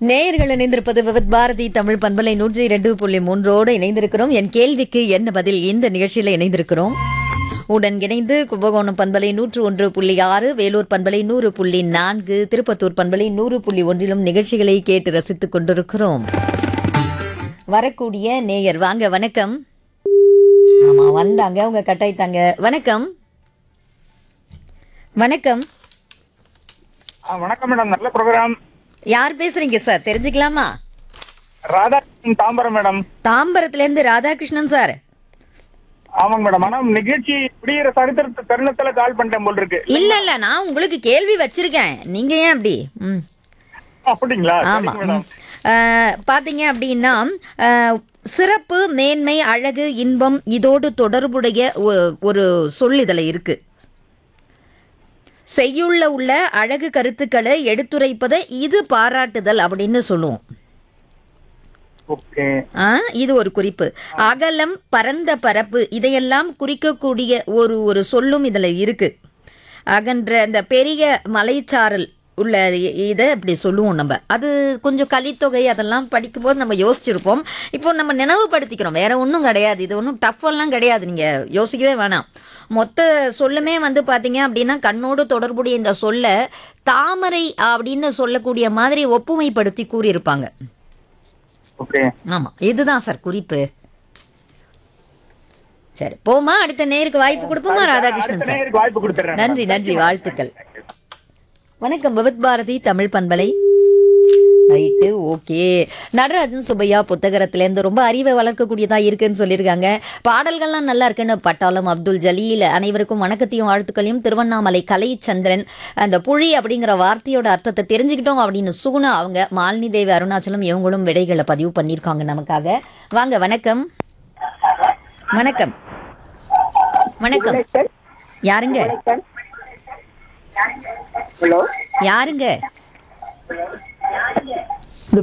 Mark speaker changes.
Speaker 1: நேயர்கள் இணைந்திருப்பது விவித் பாரதி தமிழ் பண்பலை நூற்றி இரண்டு புள்ளி மூன்றோடு இணைந்திருக்கிறோம் என் கேள்விக்கு என்ன பதில் இந்த நிகழ்ச்சியில் இணைந்திருக்கிறோம் உடன் இணைந்து கும்பகோணம் பண்பலை நூற்று ஒன்று புள்ளி ஆறு வேலூர் பண்பலை நூறு புள்ளி நான்கு திருப்பத்தூர் பண்பலை நூறு புள்ளி ஒன்றிலும் நிகழ்ச்சிகளை கேட்டு ரசித்துக் கொண்டிருக்கிறோம் வரக்கூடிய நேயர் வாங்க வணக்கம் ஆமா வந்தாங்க அவங்க கட்டாயிட்டாங்க வணக்கம் வணக்கம்
Speaker 2: ஆ, வணக்கம் மேடம் நல்ல ப்ரோக்ராம்
Speaker 1: யார் பேசுறீங்க சார் தெரிஞ்சுக்கலாமா
Speaker 2: ராதாகிருஷ்ணன் தாம்பரம் மேடம்
Speaker 1: தாம்பரத்துல இருந்து ராதாகிருஷ்ணன் சார்
Speaker 2: ஆமாங்க மேடம் ஆனா நிகழ்ச்சி முடியிற சரித்திர தருணத்துல கால் பண்ணிட்டேன் போல் இருக்கு
Speaker 1: இல்ல இல்ல நான் உங்களுக்கு கேள்வி வச்சிருக்கேன் நீங்க ஏன் அப்படி ம்
Speaker 2: அப்படிங்களா
Speaker 1: ஆமா
Speaker 2: சரிங்க மேடம்
Speaker 1: ம். அஹ், பாத்தீங்க அப்படின்னா அஹ், சிறப்பு மேன்மை அழகு இன்பம் இதோடு தொடர்புடைய ஒ- ஒரு சொல் இதுல இருக்கு செய்யுள்ள உள்ள அழகு கருத்துக்களை எடுத்துரைப்பதை இது பாராட்டுதல் அப்படின்னு சொல்லுவோம்
Speaker 2: ஓகே
Speaker 1: ஆ, இது ஒரு குறிப்பு அகலம் பரந்த பரப்பு இதையெல்லாம் குறிக்கக்கூடிய ஒரு ஒரு சொல்லும் இதுல இருக்கு அகன்ற இந்த பெரிய மலைச்சாரல் உள்ள இ- இதை அப்படி சொல்லுவோம் நம்ம அது கொஞ்சம் கலித்தொகை அதெல்லாம் படிக்கும்போது நம்ம யோசிச்சிருப்போம் இப்போ நம்ம நினைவுபடுத்திக்கிறோம் வேற ஒன்றும் கிடையாது இது ஒன்றும் டஃப் எல்லாம் கிடையாது நீங்க யோசிக்கவே வேணாம் மொத்த சொல்லுமே வந்து பாத்தீங்க அப்படின்னா கண்ணோடு தொடர்புடைய இந்த சொல்ல தாமரை அப்படின்னு சொல்லக்கூடிய மாதிரி ஒப்புமைப்படுத்தி கூறியிருப்பாங்க
Speaker 2: ஓகே
Speaker 1: ஆமா இதுதான் சார் குறிப்பு சரி போமா அடுத்த நேருக்கு வாய்ப்பு கொடுப்போமா ராதாகிருஷ்ணன்
Speaker 2: அடுத்த
Speaker 1: சார்
Speaker 2: நேயருக்கு வாய்ப்பு கொடுத்துறேன்
Speaker 1: நன்றி நன்றி வாழ்த்துக்கள் வணக்கம் விவித் பாரதி தமிழ் பண்பலை ரைட்டு ஓகே நடராஜன் சுப்பையா புத்தகத்திலேருந்து ரொம்ப அறிவை வளர்க்கக்கூடியதா இருக்குன்னு சொல்லியிருக்காங்க பாடல்கள்லாம் நல்லா இருக்குன்னு பட்டாளம் அப்துல் ஜலீல் அனைவருக்கும் வணக்கத்தையும் வாழ்த்துக்களையும் திருவண்ணாமலை கலைச்சந்திரன் அந்த புழி அப்படிங்கிற வார்த்தையோட அர்த்தத்தை தெரிஞ்சுக்கிட்டோம் அப்படின்னு சுகுணா அவங்க மாலினி தேவி அருணாச்சலம் இவங்களும் விடைகளை பதிவு பண்ணியிருக்காங்க நமக்காக வாங்க வணக்கம் வணக்கம் வணக்கம் யாருங்க
Speaker 3: ஹலோ
Speaker 1: யாருங்க